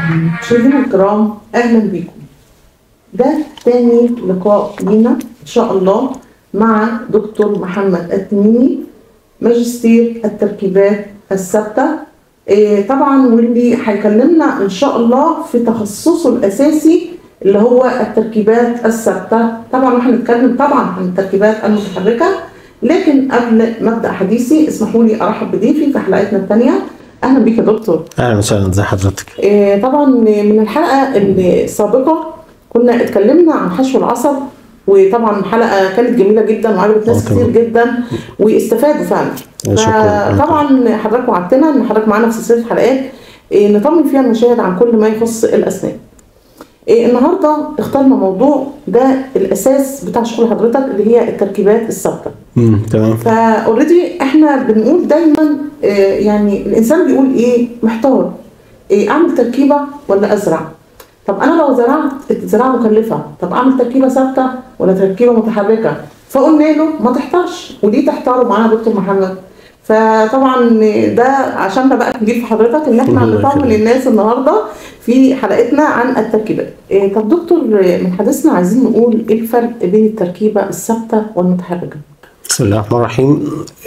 مشاهدينا الكرام اهلا بكم ده تاني لقاء لينا ان شاء الله مع دكتور محمد التميمي ماجستير التركيبات الثابته إيه طبعا واللي هيكلمنا ان شاء الله في تخصصه الاساسي اللي هو التركيبات الثابته طبعا احنا هنتكلم طبعا عن التركيبات المتحركه لكن قبل ما ابدا حديثي اسمحوا لي ارحب بضيفي في حلقتنا الثانيه اهلا بيك يا دكتور اهلا وسهلا ازي حضرتك إيه طبعا من الحلقه السابقه كنا اتكلمنا عن حشو العصب وطبعا حلقه كانت جميله جدا وعجبت ناس آه، طبعا. كتير جدا واستفادوا فعلا شكراً. طبعا حضرتك وعدتنا ان حضرتك معانا في سلسله حلقات إيه نطمن فيها المشاهد عن كل ما يخص الاسنان إيه النهارده اخترنا موضوع ده الاساس بتاع شغل حضرتك اللي هي التركيبات الثابته امم تمام فاوريدي احنا بنقول دايما آه، يعني الانسان بيقول ايه محتار إيه اعمل تركيبه ولا ازرع طب انا لو زرعت الزراعه مكلفه طب اعمل تركيبه ثابته ولا تركيبه متحركه فقلنا له ما تحتارش ودي تحتاروا معانا دكتور محمد فطبعا ده عشان بقى نجيب في حضرتك ان احنا الله نطمن يخليك. الناس النهارده في حلقتنا عن التركيبات إيه طب دكتور من حديثنا عايزين نقول ايه الفرق بين التركيبه الثابته والمتحركه بسم الله الرحمن الرحيم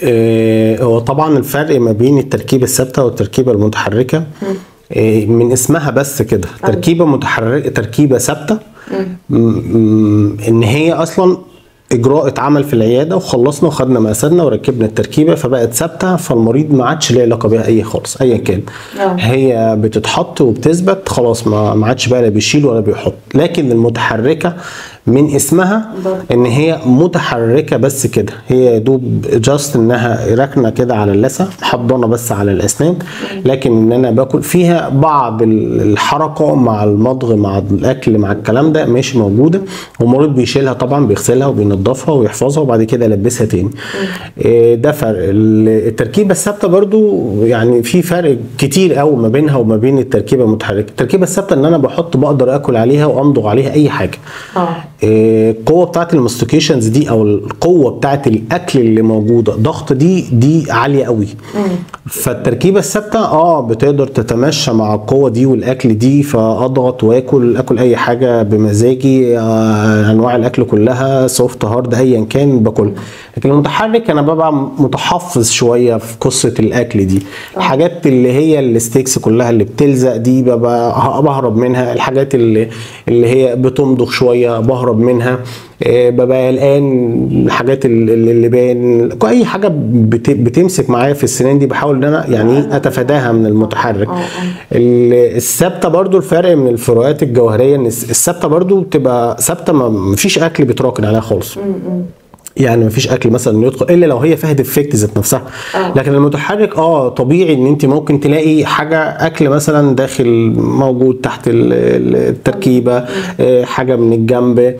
آه، هو طبعا الفرق ما بين التركيبه الثابته والتركيبه المتحركه آه، من اسمها بس كده تركيبه متحركه تركيبه ثابته م- م- ان هي اصلا اجراء اتعمل في العياده وخلصنا وخدنا مقاساتنا وركبنا التركيبه فبقت ثابته فالمريض ما عادش ليه علاقه بيها اي خالص ايا كان آه. هي بتتحط وبتثبت خلاص ما ما عادش بقى لا بيشيل ولا بيحط لكن المتحركه من اسمها بالظبط. ان هي متحركه بس كده هي يا دوب جاست انها راكنه كده على اللثه حضانه بس على الاسنان لكن ان انا باكل فيها بعض ال- الحركه مع المضغ مع الاكل مع الكلام ده ماشي موجوده والمريض بيشيلها طبعا بيغسلها وبينضفها ويحفظها وبعد كده يلبسها تاني إيه ده فرق ال- التركيبه الثابته برضو يعني في فرق كتير قوي ما بينها وما بين التركيبه المتحركه التركيبه الثابته ان انا بحط بقدر اكل عليها وامضغ عليها اي حاجه اه آه، القوه بتاعت الماستيكيشنز دي او القوه بتاعت الاكل اللي موجوده ضغط دي دي عاليه قوي فالتركيبه الثابته اه بتقدر تتماشى مع القوه دي والاكل دي فاضغط واكل اكل اي حاجه بمزاجي آه انواع الاكل كلها سوفت هارد ايا كان باكل لكن المتحرك انا ببقى متحفظ شويه في قصه الاكل دي الحاجات اللي هي الستيكس كلها اللي بتلزق دي ببقى بهرب منها الحاجات اللي اللي هي بتمضغ شويه بهرب منها آه، ببقى قلقان الحاجات اللي اللي بان اي حاجه بت- بتمسك معايا في السنان دي بحاول ان انا يعني إيه اتفاداها من المتحرك آه، آه. ال- الثابته برضو الفرق من الفروقات الجوهريه ان الس- الثابته برضو بتبقى ثابته ما ما فيش اكل بيتراكن عليها خالص يعني مفيش اكل مثلا يدخل الا لو هي فيها ديفكت ذات نفسها آه. لكن المتحرك اه طبيعي ان انت ممكن تلاقي حاجه اكل مثلا داخل موجود تحت ال- ال- التركيبه آه، حاجه من الجنب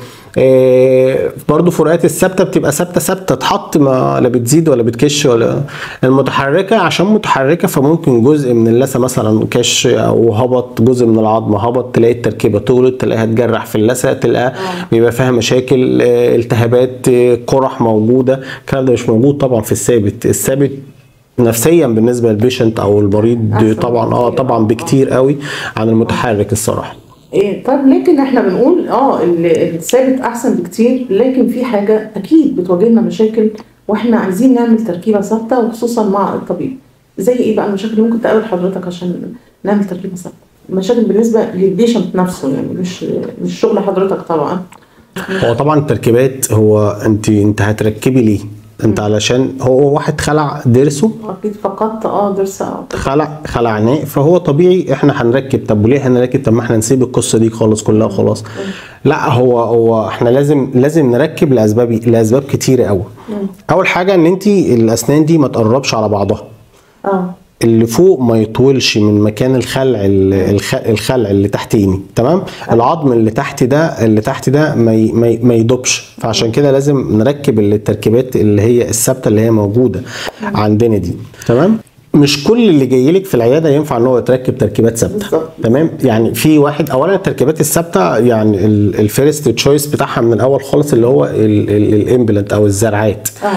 آه، برضو فروقات الثابته بتبقى ثابته ثابته تحط ما لا بتزيد ولا بتكش ولا المتحركه عشان متحركه فممكن جزء من اللثه مثلا كش او هبط جزء من العظم هبط تلاقي التركيبه طولت تلاقيها تجرح في اللثه تلاقيها بيبقى فيها مشاكل آه، التهابات آه، قرح موجوده الكلام ده مش موجود طبعا في الثابت الثابت نفسيا بالنسبه للبيشنت او المريض أحسن طبعا اه بكتير. طبعا بكتير قوي عن المتحرك الصراحه إيه طب لكن احنا بنقول اه ال- الثابت احسن بكتير لكن في حاجه اكيد بتواجهنا مشاكل واحنا عايزين نعمل تركيبه ثابته وخصوصا مع الطبيب زي ايه بقى المشاكل اللي ممكن تقابل حضرتك عشان نعمل تركيبه ثابته المشاكل بالنسبه للبيشنت نفسه يعني مش مش شغل حضرتك طبعا هو طبعا التركيبات هو انت انت هتركبي ليه انت علشان هو واحد خلع ضرسه اكيد فقدت اه ضرس اه خلع خلعناه فهو طبيعي احنا هنركب طب وليه هنركب طب ما احنا نسيب القصه دي خالص كلها وخلاص لا هو هو احنا لازم لازم نركب لاسباب لاسباب كتيره قوي اول حاجه ان انت الاسنان دي ما تقربش على بعضها اه اللي فوق ما يطولش من مكان الخلع ال- الخ- الخلع اللي تحتيني تمام العظم اللي تحت ده اللي تحت ده ما ي- ما ي- ما يدوبش فعشان كده لازم نركب التركيبات اللي هي الثابته اللي هي موجوده عندنا دي تمام مش كل اللي جاي لك في العياده ينفع ان هو يتركب تركيبات ثابته بالظبط. تمام يعني في واحد اولا التركيبات الثابته يعني الفيرست تشويس بتاعها من الاول خالص اللي هو الامبلانت او الزرعات اه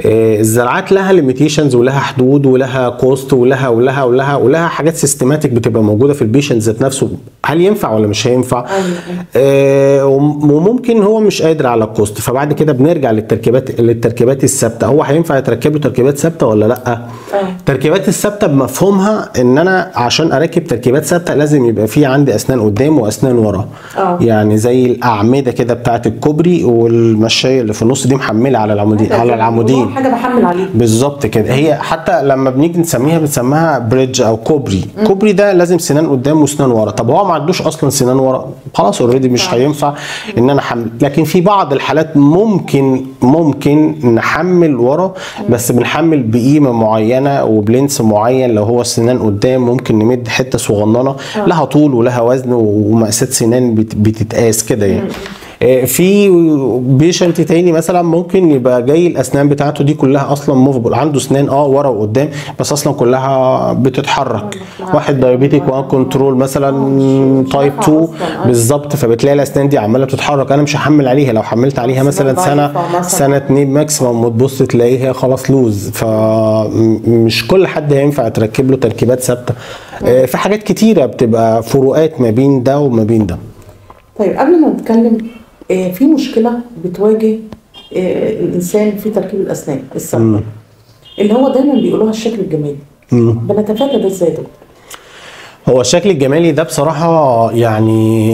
آه، الزراعات لها ليميتيشنز ولها حدود ولها كوست ولها ولها ولها ولها حاجات سيستماتيك بتبقى موجوده في البيشنت ذات نفسه هل ينفع ولا مش هينفع أيوة. آه، وم- وممكن هو مش قادر على الكوست فبعد كده بنرجع للتركيبات للتركيبات الثابته هو هينفع يتركب له تركيبات ثابته ولا لا اه التركيبات الثابته بمفهومها ان انا عشان اركب تركيبات ثابته لازم يبقى في عندي اسنان قدام واسنان ورا آه. يعني زي الاعمده كده بتاعه الكوبري والمشايه اللي في النص دي محمله على العمودين على العمودين حاجه بحمل عليه بالظبط كده هي حتى لما بنيجي نسميها بنسميها بريدج او كوبري كوبري ده لازم سنان قدام وسنان ورا طب هو ما عندوش اصلا سنان ورا خلاص اوريدي مش هينفع ان انا احمل لكن في بعض الحالات ممكن ممكن نحمل ورا بس بنحمل بقيمه معينه وبلينس معين لو هو السنان قدام ممكن نمد حته صغننه لها طول ولها وزن ومقاسات سنان بت- بتتقاس كده يعني آه، في بيشنت تاني مثلا ممكن يبقى جاي الاسنان بتاعته دي كلها اصلا موفبل عنده اسنان اه ورا وقدام بس اصلا كلها بتتحرك واحد دايابيتيك وان كنترول مثلا تايب 2 أصلاً، آه. بالظبط فبتلاقي الاسنان دي عماله بتتحرك انا مش هحمل عليها لو حملت عليها مثلا ضعيفة سنه مثلاً. سنه اتنين ماكسيموم وتبص تلاقيها خلاص لوز فمش كل حد هينفع تركب له تركيبات ثابته آه، في حاجات كتيره بتبقى فروقات ما بين ده وما بين ده طيب قبل ما نتكلم آه، في مشكله بتواجه آه، الانسان في تركيب الاسنان الثابته اللي هو دايما بيقولوها الشكل الجمالي بنتفادى ده ازاي ده هو الشكل الجمالي ده بصراحة يعني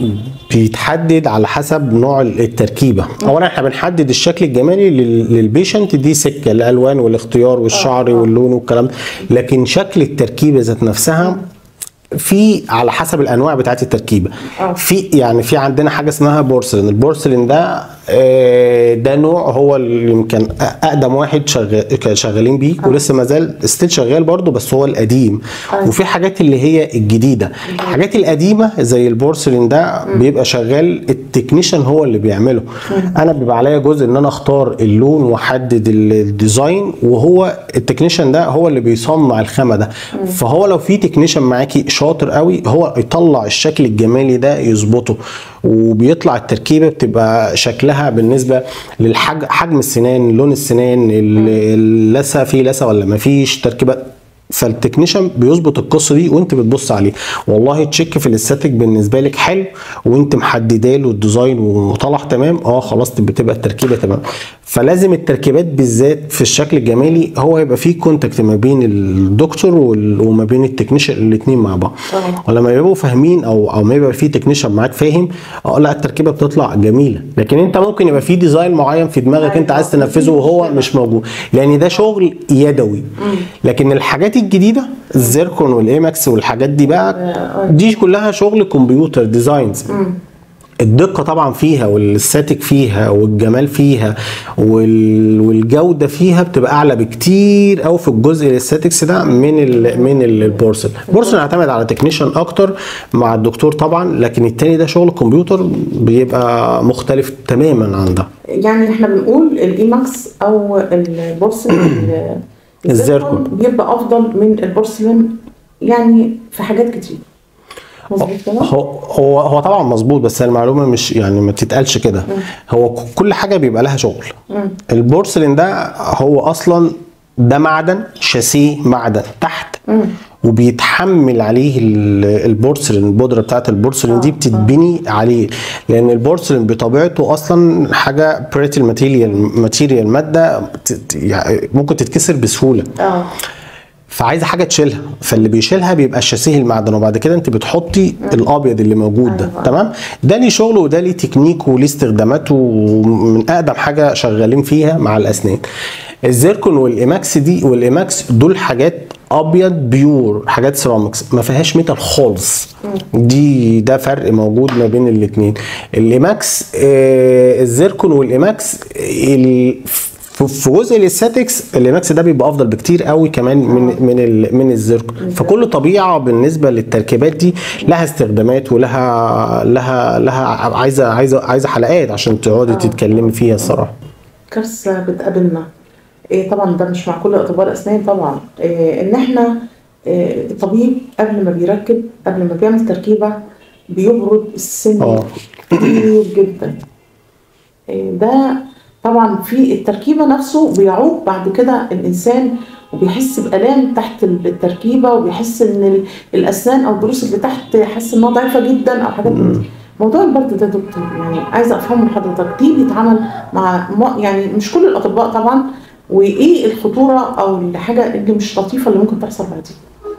بيتحدد على حسب نوع التركيبة أولا احنا بنحدد الشكل الجمالي لل- للبيشنت دي سكة الألوان والاختيار والشعر واللون والكلام ده لكن شكل التركيبة ذات نفسها في على حسب الانواع بتاعت التركيبه آه. في يعني في عندنا حاجه اسمها بورسلين البورسلين ده آه، ده نوع هو اللي يمكن أ- اقدم واحد شغال كان شغالين بيه ولسه ما زال ستيل شغال برضه بس هو القديم آه. وفي حاجات اللي هي الجديده الحاجات القديمه زي البورسلين ده بيبقى شغال التكنيشن هو اللي بيعمله انا بيبقى عليا جزء ان انا اختار اللون واحدد ال- الديزاين وهو التكنيشن ده هو اللي بيصنع الخامه ده فهو لو في تكنيشن معاكي شاطر قوي هو يطلع الشكل الجمالي ده يظبطه وبيطلع التركيبه بتبقى شكلها بالنسبه للحجم حجم السنان لون السنان ال- اللثه في لثه ولا ما فيش تركيبه فالتكنيشن بيظبط القصه دي وانت بتبص عليه والله تشيك في الاستاتيك بالنسبه لك حلو وانت محدده له الديزاين وطلع تمام اه خلاص بتبقى التركيبه تمام فلازم التركيبات بالذات في الشكل الجمالي هو يبقى فيه كونتاكت ما بين الدكتور وال- وما بين التكنيشن الاثنين مع بعض طبعا. ولما يبقوا فاهمين او او ما يبقى في تكنيشن معاك فاهم اه لا التركيبه بتطلع جميله لكن انت ممكن يبقى في ديزاين معين في دماغك انت عايز تنفذه وهو مش موجود لان ده شغل يدوي لكن الحاجات الجديده الزيركون والايماكس والحاجات دي بقى دي كلها شغل كمبيوتر ديزاينز الدقة طبعا فيها والستاتيك فيها والجمال فيها وال- والجودة فيها بتبقى أعلى بكتير أوي في الجزء الاستاتيكس ده من ال من ال- البورسل البورسل يعتمد على تكنيشن أكتر مع الدكتور طبعا لكن التاني ده شغل كمبيوتر بيبقى مختلف تماما عن ده يعني احنا بنقول الايماكس او البورسلين الزيركون. بيبقى افضل من البورسلين يعني في حاجات كتير مظبوط كده؟ هو هو هو طبعا مظبوط بس المعلومه مش يعني ما تتقالش كده هو ك- كل حاجه بيبقى لها شغل البورسلين ده هو اصلا ده معدن شاسيه معدن تحت وبيتحمل عليه ال- البورسلين البودره بتاعت البورسلين دي بتتبني عليه لان البورسلين بطبيعته اصلا حاجه بريتل ماتيريال ماتيريال ماده ت- ت- يعني ممكن تتكسر بسهوله اه فعايزه حاجه تشيلها فاللي بيشيلها بيبقى الشاسيه المعدن وبعد كده انت بتحطي الابيض اللي موجود ده أيوة. تمام ده ليه شغله وده ليه تكنيك وليه استخداماته ومن اقدم حاجه شغالين فيها مع الاسنان الزيركون والايماكس دي والايماكس دول حاجات ابيض بيور حاجات سيراميكس ما فيهاش ميتال خالص دي ده فرق موجود ما بين الاثنين الايماكس آه الزيركون والايماكس ال- في في جزء الاستاتكس الايماكس ده بيبقى افضل بكتير قوي كمان من من ال من الزيركون فكل طبيعه بالنسبه للتركيبات دي لها استخدامات ولها لها لها عايزه عايزه عايزه حلقات عشان تقعدي تتكلمي فيها الصراحه كارثه بتقابلنا إيه طبعا ده مش مع كل اطباء الاسنان طبعا إيه ان احنا إيه الطبيب قبل ما بيركب قبل ما بيعمل تركيبه بيبرد السن آه. كتير جدا إيه ده طبعا في التركيبه نفسه بيعوق بعد كده الانسان وبيحس بالام تحت التركيبه وبيحس ان ال- الاسنان او الضروس اللي تحت حاسس انها ضعيفه جدا او حاجات من دي موضوع البرد ده دكتور يعني عايزه افهم من حضرتك دي بيتعمل مع م- يعني مش كل الاطباء طبعا وايه الخطوره او الحاجه اللي مش لطيفه اللي ممكن تحصل بعدين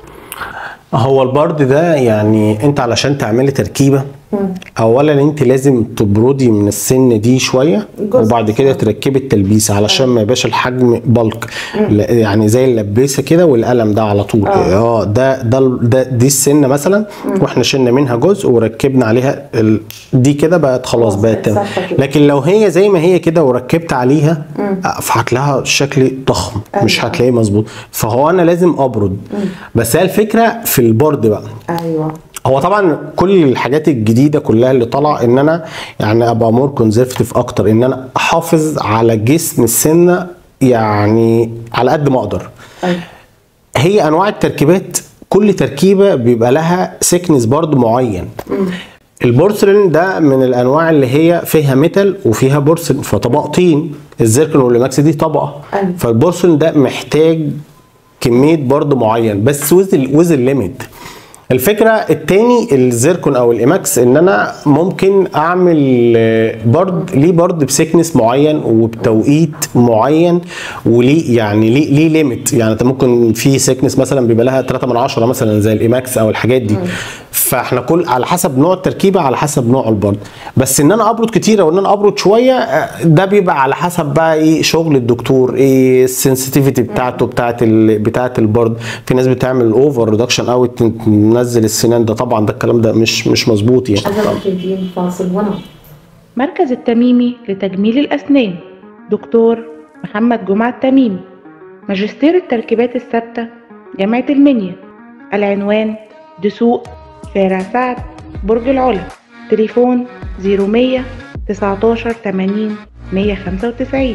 هو البرد ده يعني انت علشان تعملي تركيبه اولا انت لازم تبردي من السن دي شويه جزء. وبعد كده تركبي التلبيسه علشان ما يبقاش الحجم بلك لا- يعني زي اللبيسه كده والقلم ده على طول آه. اه ده ده ده دي السنه مثلا واحنا شلنا منها جزء وركبنا عليها ال... دي كده بقت خلاص خلاص بقت بقت تمام ثابتة كده. لكن لو هي زي ما هي كده وركبت عليها فهتلاقيها شكل ضخم مش أيوة. هتلاقيه مظبوط فهو انا لازم ابرد بس هي الفكره في البرد بقى ايوه هو طبعا كل الحاجات الجديده كلها اللي طالعه ان انا يعني ابقى مور كونزرفتيف اكتر ان انا احافظ على جسم السنه يعني على قد ما اقدر ايوه هي انواع التركيبات كل تركيبه بيبقى لها سيكنس برضو معين البورسلين ده من الانواع اللي هي فيها ميتال وفيها بورسلين فطبقتين الزيركون والماكس دي طبقه أيوة. فالبورسلين ده محتاج كميه برضو معين بس وز وز الليميت الفكره التاني الزيركون او الايماكس ان انا ممكن اعمل آه، برد ليه برد بسكنس معين وبتوقيت معين وليه يعني ليه ليه ليميت يعني انت ممكن في سكنس مثلا بيبقى لها 3 من 10 مثلا زي الايماكس او الحاجات دي فاحنا كل على حسب نوع التركيبه على حسب نوع البرد بس ان انا ابرد كتير او ان انا ابرد شويه آه، ده بيبقى على حسب بقى ايه شغل الدكتور ايه السنسيتيفيتي بتاعته بتاعت ال... بتاعت البرد في ناس بتعمل اوفر ريدكشن او تنزل السنان ده طبعا ده الكلام ده مش مش مظبوط يعني عايزه تدين فاصل وانا مركز التميمي لتجميل الأسنان دكتور محمد جمعة التميمي ماجستير التركيبات الثابتة جامعة المنيا العنوان دسوق شارع سعد برج العلا تليفون 0100 19 80 195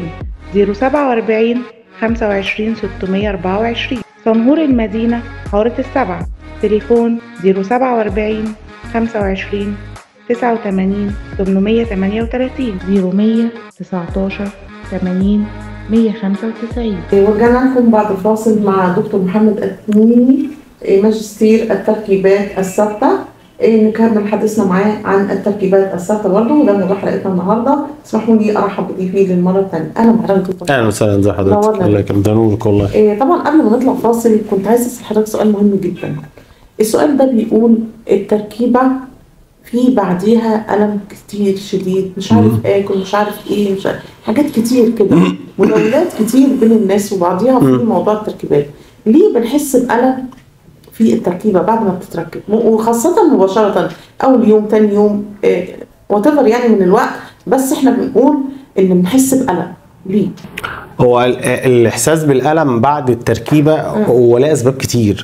047 25 624 صنهور المدينة حارة السبعة تليفون 047 25 89 838 0100 19 80 195 ورجعنا لكم بعد الفاصل مع دكتور محمد التميمي إيه، ماجستير التركيبات الثابته إيه، نكمل حديثنا معاه عن التركيبات الثابته برضه وده موضوع حلقتنا النهارده اسمحوا لي ارحب بضيفي للمره الثانيه اهلا بحضرتك دكتور اهلا وسهلا ازي حضرتك نورنا. الله يكرمك ده نورك والله إيه، طبعا قبل ما نطلع فاصل كنت عايز اسال حضرتك سؤال مهم جدا السؤال ده بيقول التركيبه في بعديها الم كتير شديد مش عارف اكل مش عارف ايه مش عارف حاجات كتير كده مناولات كتير بين الناس وبعضيها في موضوع التركيبات ليه بنحس بالم في التركيبه بعد ما بتتركب م- وخاصه مباشره اول يوم تاني يوم وات يعني من الوقت بس احنا بنقول ان بنحس بالم ليه؟ هو ال- الاحساس بالالم بعد التركيبه هو له اسباب كتير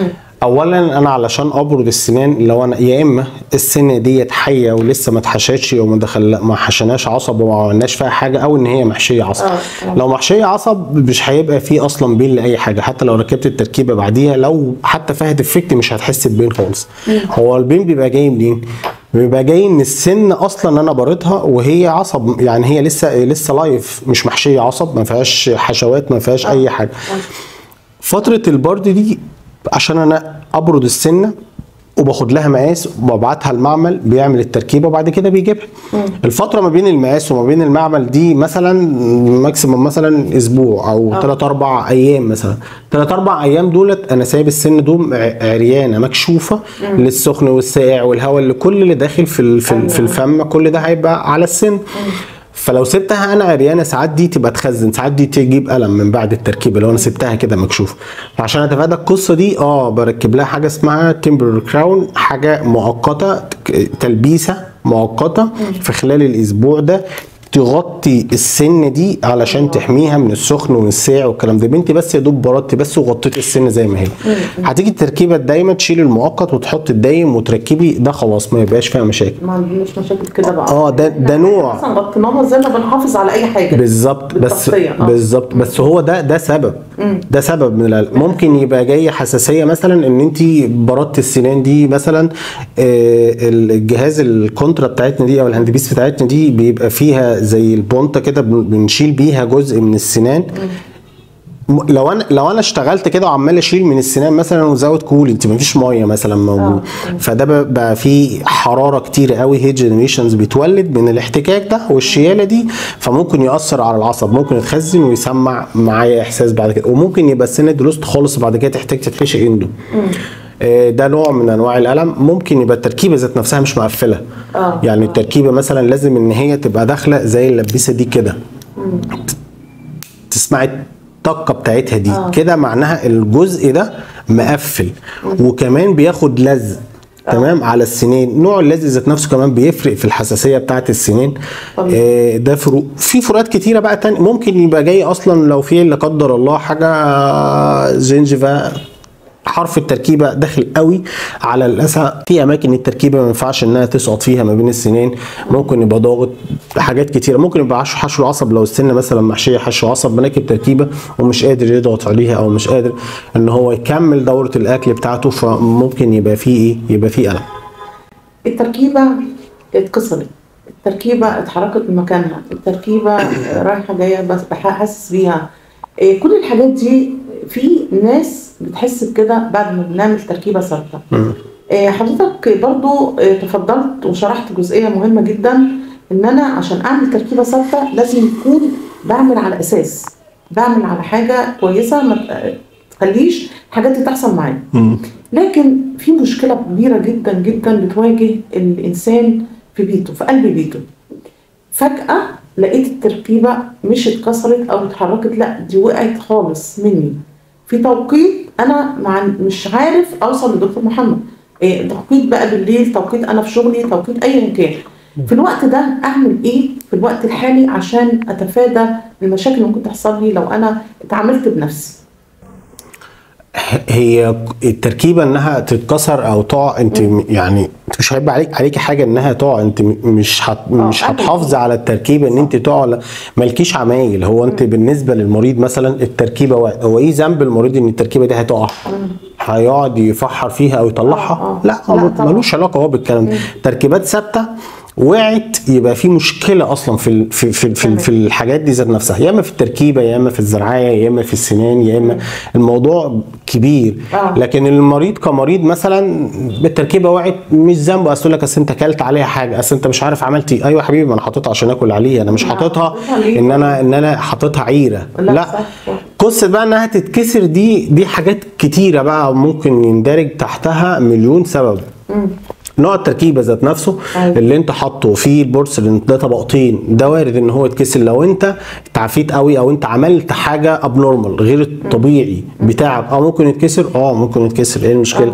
اولا انا علشان ابرد السنان لو انا يا اما السنه ديت حيه ولسه ما اتحشتش او ما دخل ما حشناش عصب وما عملناش فيها حاجه او ان هي محشيه عصب آه، آه. لو محشيه عصب مش هيبقى فيه اصلا بين لاي حاجه حتى لو ركبت التركيبه بعديها لو حتى فيها ديفكت مش هتحس ببين خالص هو البين بيبقى جاي منين بيبقى جاي ان السن اصلا انا بارتها وهي عصب يعني هي لسه لسه لايف مش محشيه عصب ما فيهاش حشوات ما فيهاش اي حاجه فتره البرد دي عشان انا ابرد السنه وباخد لها مقاس وببعتها المعمل بيعمل التركيبه وبعد كده بيجيبها الفتره ما بين المقاس وما بين المعمل دي مثلا ماكسيموم مثلا اسبوع او آه. 3 4 ايام مثلا 3 4 ايام دولت انا سايب السن دول ع- عريانه مكشوفه للسخن والساقع والهواء اللي كل اللي داخل في ال- في, ال- في أيوة. الفم كل ده هيبقى على السن فلو سبتها انا عريانه ساعات دي تبقى تخزن ساعات دي تجيب الم من بعد التركيبه لو انا سبتها كده مكشوفه فعشان اتفادى القصه دي اه بركب لها حاجه اسمها تمبر كراون حاجه مؤقته ك- تلبيسه مؤقته في خلال الاسبوع ده تغطي السن دي علشان تحميها من السخن والساع والكلام ده بنتي بس يا دوب بردت بس وغطيت السن زي ما هي هتيجي التركيبه الدايمه تشيل المؤقت وتحط الدايم وتركبي ده خلاص ما يبقاش فيها مشاكل ما عندناش مشاكل كده بقى اه ده ده نوع مثلا غطيناها زي ما بنحافظ على اي حاجه بالظبط بس بالتغطية، آه. بالظبط بس هو ده ده سبب ده سبب من القلق ممكن يبقى جاي حساسيه مثلا ان انت بردت السنان دي مثلا آه، الجهاز الكونترا بتاعتنا دي او الهاند بيس بتاعتنا دي بيبقى فيها زي البونطه كده بن- بنشيل بيها جزء من السنان م- لو انا لو انا اشتغلت كده وعمال اشيل من السنان مثلا وزود كولنت مفيش ميه مثلا موجود فده ب- بقى فيه حراره كتير قوي هيد جنريشنز بيتولد من الاحتكاك ده والشياله دي فممكن ياثر على العصب ممكن يتخزن ويسمع معايا احساس بعد كده وممكن يبقى السن دروست خالص بعد كده تحتاج تتحشي اندو آه، ده نوع من انواع الالم ممكن يبقى التركيبه ذات نفسها مش مقفله آه. يعني التركيبه مثلا لازم ان هي تبقى داخله زي اللبيسه دي كده تسمعي الطاقه بتاعتها دي آه. كده معناها الجزء ده مقفل وكمان بياخد لزق تمام على السنين نوع اللزق ذات نفسه كمان بيفرق في الحساسيه بتاعه السنين طبيعي. آه ده فروق في فروقات كتيره بقى تاني ممكن يبقى جاي اصلا لو في لا قدر الله حاجه جنجفا حرف التركيبه داخل قوي على الاسى في اماكن التركيبه ما ينفعش انها تسقط فيها ما بين السنين ممكن يبقى ضاغط حاجات كتيره ممكن يبقى حشو حشو العصب لو السن مثلا محشيه حشو عصب بناكب تركيبه ومش قادر يضغط عليها او مش قادر ان هو يكمل دوره الاكل بتاعته فممكن يبقى فيه ايه يبقى فيه الم التركيبة اتكسرت التركيبة اتحركت من مكانها التركيبة رايحة جاية بس بحسس بيها إيه، كل الحاجات دي في ناس بتحس بكده بعد ما بنعمل تركيبة ثابتة إيه، حضرتك برضو إيه، تفضلت وشرحت جزئية مهمة جدا ان انا عشان اعمل تركيبة ثابتة لازم يكون بعمل على اساس بعمل على حاجة كويسة ما ت- تخليش الحاجات دي تحصل معايا لكن في مشكلة كبيرة جدا جدا بتواجه الإنسان في بيته في قلب بيته فجأة لقيت التركيبة مش اتكسرت أو اتحركت لا دي وقعت خالص مني في توقيت أنا مع مش عارف أوصل لدكتور محمد إيه توقيت بقى بالليل توقيت أنا في شغلي توقيت أيا كان في الوقت ده أعمل إيه في الوقت الحالي عشان أتفادى المشاكل اللي ممكن تحصل لي لو أنا اتعاملت بنفسي هي التركيبه انها تتكسر او تقع انت يعني انت مش هيبقى عليك عليكي حاجه انها تقع انت م- مش هت مش أنا- هتحافظي على التركيبه ان انت تقع لا- مالكيش عمايل هو انت بالنسبه للمريض مثلا التركيبه وقعت هو ايه ذنب المريض ان التركيبه دي هتقع هيقعد يفحر فيها او يطلعها آه، آه. لا لا هو طبعا. ملوش علاقه هو بالكلام ده تركيبات ثابته وقعت يبقى في مشكله اصلا في ال- في في, في, في الحاجات دي ذات نفسها يا اما في التركيبه يا اما في الزرعيه يا اما في السنان يا اما الموضوع كبير آه. لكن المريض كمريض مثلا التركيبه وقعت مش ذنبه اصل لك اصل انت اكلت عليها حاجه اصل انت مش عارف عملت ايه ايوه يا حبيبي ما انا حاططها عشان اكل عليها انا مش لا، حاططها حاططها ليه؟ ان انا ان انا حاططها عيره لا، لا, صح، صح. قصه بقى انها تتكسر دي دي حاجات كتيره بقى ممكن يندرج تحتها مليون سبب نوع التركيبه ذات نفسه أيوة. اللي انت حاطه فيه البورسلين ده طبقتين ده وارد ان هو يتكسر لو انت تعافيت قوي او انت عملت حاجه ابنورمال غير الطبيعي بتاعك اه ممكن يتكسر اه ممكن يتكسر ايه المشكله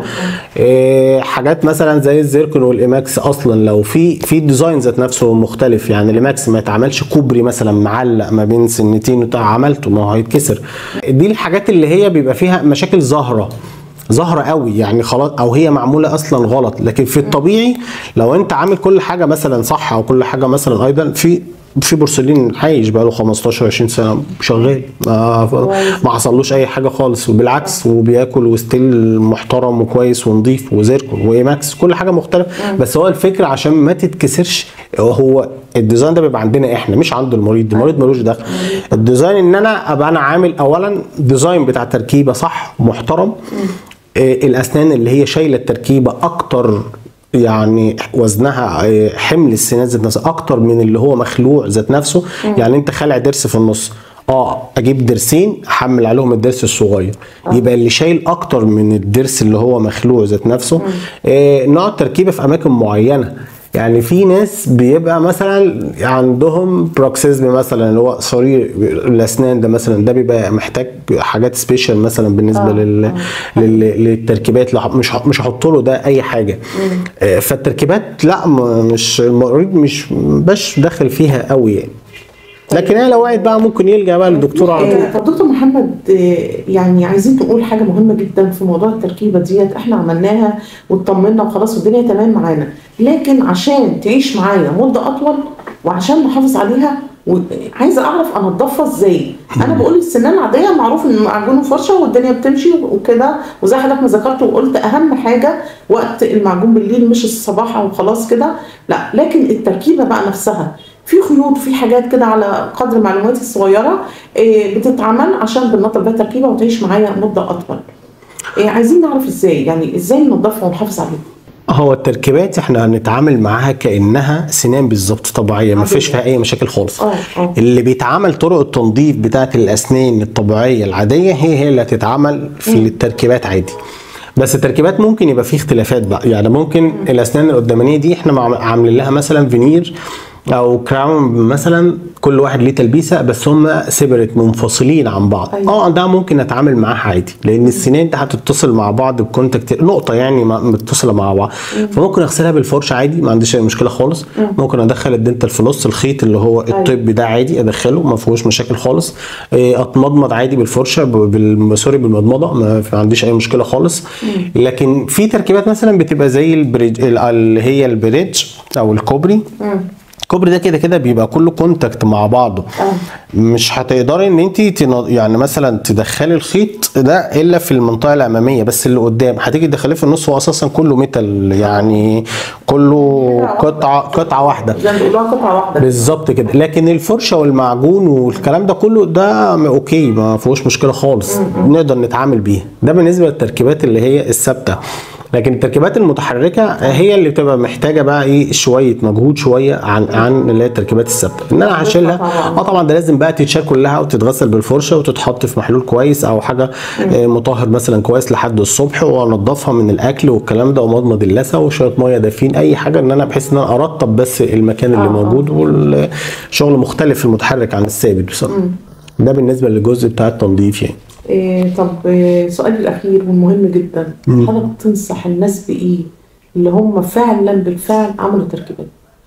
إيه حاجات مثلا زي الزيركون والايماكس اصلا لو في في الديزاين ذات نفسه مختلف يعني الايماكس ما يتعملش كوبري مثلا معلق ما بين سنتين وبتاع عملته ما هو هيتكسر دي الحاجات اللي هي بيبقى فيها مشاكل ظاهره ظاهره قوي يعني خلاص او هي معموله اصلا غلط لكن في الطبيعي لو انت عامل كل حاجه مثلا صح او كل حاجه مثلا ايضا في في بورسلين عايش بقى له 15 20 سنه شغال ما ما حصلوش اي حاجه خالص وبالعكس وبياكل وستيل محترم وكويس ونظيف وزيركون وايماكس كل حاجه مختلفه بس هو الفكره عشان ما تتكسرش هو الديزاين ده بيبقى عندنا احنا مش عند المريض المريض ملوش دخل الديزاين ان انا ابقى انا عامل اولا ديزاين بتاع تركيبه صح محترم آه، الاسنان اللي هي شايله التركيبه اكتر يعني وزنها آه، حمل السنان ذات نفسها اكتر من اللي هو مخلوع ذات نفسه يعني انت خالع ضرس في النص اه اجيب ضرسين احمل عليهم الضرس الصغير يبقى اللي شايل اكتر من الضرس اللي هو مخلوع ذات نفسه آه نوع التركيبه في اماكن معينه يعني في ناس بيبقى مثلا عندهم بروكسيزم مثلا اللي هو صرير الاسنان ده مثلا ده بيبقى محتاج حاجات سبيشال مثلا بالنسبه آه، لل... لل... للتركيبات لا مش ه- مش هحط له ده اي حاجه آه، فالتركيبات لا م- مش المريض مش باش داخل فيها قوي يعني لكن هي لو وقعت بقى ممكن يلجا بقى للدكتور على طول آه، طب دكتور محمد آه، يعني عايزين نقول حاجه مهمه جدا في موضوع التركيبه ديت احنا عملناها واطمنا وخلاص والدنيا تمام معانا لكن عشان تعيش معايا مده اطول وعشان نحافظ عليها وعايزه اعرف انضفها ازاي انا بقول السنان العاديه معروف ان معجون وفرشه والدنيا بتمشي وكده وزي حضرتك ما ذكرت وقلت اهم حاجه وقت المعجون بالليل مش الصباح او خلاص كده لا لكن التركيبه بقى نفسها في خيوط في حاجات كده على قدر معلوماتي الصغيره آه، بتتعمل عشان بننظف بيها تركيبه وتعيش معايا مده اطول آه، عايزين نعرف ازاي يعني ازاي ننظفها ونحافظ عليها هو التركيبات احنا هنتعامل معاها كانها سنان بالظبط طبيعيه ما فيش فيها اي مشاكل خالص اه اه اللي بيتعمل طرق التنظيف بتاعه الاسنان الطبيعيه العاديه هي هي اللي هتتعمل في التركيبات عادي بس التركيبات ممكن يبقى فيه اختلافات بقى يعني ممكن الاسنان القدامانيه دي احنا مع- عاملين لها مثلا فينير او كراون مثلا كل واحد ليه تلبيسه بس هم سيبريت منفصلين عن بعض أيوة. اه ده ممكن اتعامل معاها عادي لان السنان دي هتتصل مع بعض بكونتاكت نقطه يعني ما- متصله مع بعض فممكن اغسلها بالفرشه عادي ما عنديش اي مشكله خالص ممكن ادخل الدنتال فلوس الخيط اللي هو الطبي ده عادي ادخله ما فيهوش مشاكل خالص إيه، اتمضمض عادي بالفرشه ب- بال سوري بالمضمضه ما في- ما عنديش اي مشكله خالص لكن في تركيبات مثلا بتبقى زي البريج ال- اللي هي البريدج او الكوبري مم. الكوبري ده كده كده بيبقى كله كونتاكت مع بعضه اه مش هتقدري ان انت تن... يعني مثلا تدخلي الخيط ده الا في المنطقه الاماميه بس اللي قدام هتيجي تدخليه في النص هو اساسا كله ميتال يعني كله قطعه قطعه واحده زي ما بيقولوها قطعه واحده بالظبط كده لكن الفرشه والمعجون والكلام ده كله ده م- اوكي ما فيهوش مشكله خالص نقدر نتعامل بيه ده بالنسبه للتركيبات اللي هي الثابته لكن التركيبات المتحركه هي اللي بتبقى محتاجه بقى ايه شويه مجهود شويه عن عن اللي هي التركيبات الثابته ان انا هشيلها طبعاً. اه طبعا ده لازم بقى تتشال كلها وتتغسل بالفرشه وتتحط في محلول كويس او حاجه آه، مطهر مثلا كويس لحد الصبح وانضفها من الاكل والكلام ده ومضمض اللثه وشويه ميه دافين اي حاجه ان انا بحيث ان انا ارطب بس المكان اللي آه، آه. موجود والشغل مختلف في المتحرك عن الثابت بصراحه ده بالنسبه للجزء بتاع التنظيف يعني إيه طب إيه سؤالي الاخير والمهم جدا حضرتك تنصح الناس بايه اللي هم فعلا بالفعل عملوا تركيبات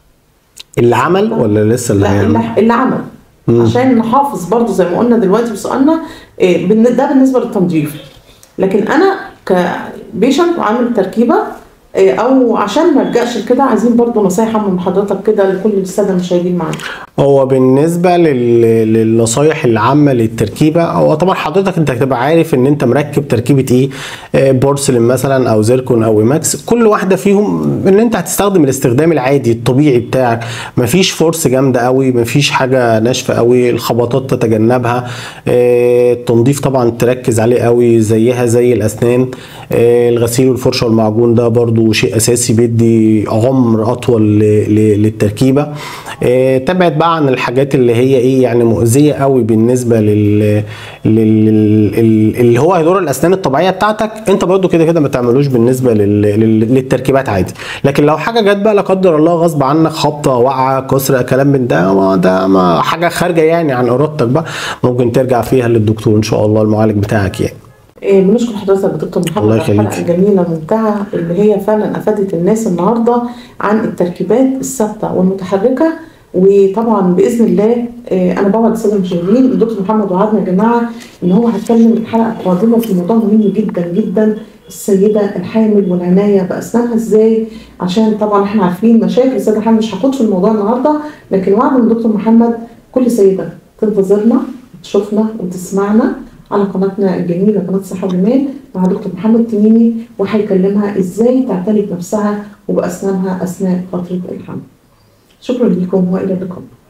اللي عمل ولا لسه اللي لا هيعمل اللي, اللي عمل عشان نحافظ برضو زي ما قلنا دلوقتي في سؤالنا إيه بالن- ده بالنسبه للتنظيف لكن انا كبيشنت وعامل تركيبه إيه او عشان ما الجاش لكده عايزين برضو نصايح من حضرتك كده لكل الساده المشاهدين معانا هو بالنسبه لل... للنصايح العامه للتركيبه هو طبعا حضرتك انت هتبقى عارف ان انت مركب تركيبه ايه آه، بورسلين مثلا او زيركون او ايماكس كل واحده فيهم ان انت هتستخدم الاستخدام العادي الطبيعي بتاعك مفيش فورس جامده قوي مفيش حاجه ناشفه قوي الخبطات تتجنبها آه، التنظيف طبعا تركز عليه قوي زيها زي الاسنان آه، الغسيل والفرشه والمعجون ده برضو شيء اساسي بيدي عمر اطول ل- ل- للتركيبه آه، تبعد بقى عن الحاجات اللي هي ايه يعني مؤذيه قوي بالنسبه لل, لل... لل... اللي هو هيدور الاسنان الطبيعيه بتاعتك انت برضو كده كده ما تعملوش بالنسبه لل... لل... للتركيبات عادي لكن لو حاجه جت بقى لا قدر الله غصب عنك خبطه وقعه كسر كلام من ده ما ده ما حاجه خارجه يعني عن ارادتك بقى ممكن ترجع فيها للدكتور ان شاء الله المعالج بتاعك يعني إيه بنشكر حضرتك يا دكتور محمد الله على الحلقه يخليك. الجميله الممتعه اللي هي فعلا افادت الناس النهارده عن التركيبات الثابته والمتحركه وطبعا باذن الله إيه انا بوعد الساده المشاهدين الدكتور محمد وعدنا يا جماعه ان هو هيتكلم الحلقه القادمه في موضوع مهم جدا جدا السيده الحامل والعنايه باسنانها ازاي عشان طبعا احنا عارفين مشاكل السيده الحامل مش هاخد في الموضوع النهارده لكن وعد من الدكتور محمد كل سيده تنتظرنا تشوفنا وتسمعنا على قناتنا الجميله قناه صحه وجمال مع دكتور محمد تميمي وهيكلمها ازاي تعتني بنفسها وباسنانها اثناء فتره الحمل. شكرا لكم والى اللقاء.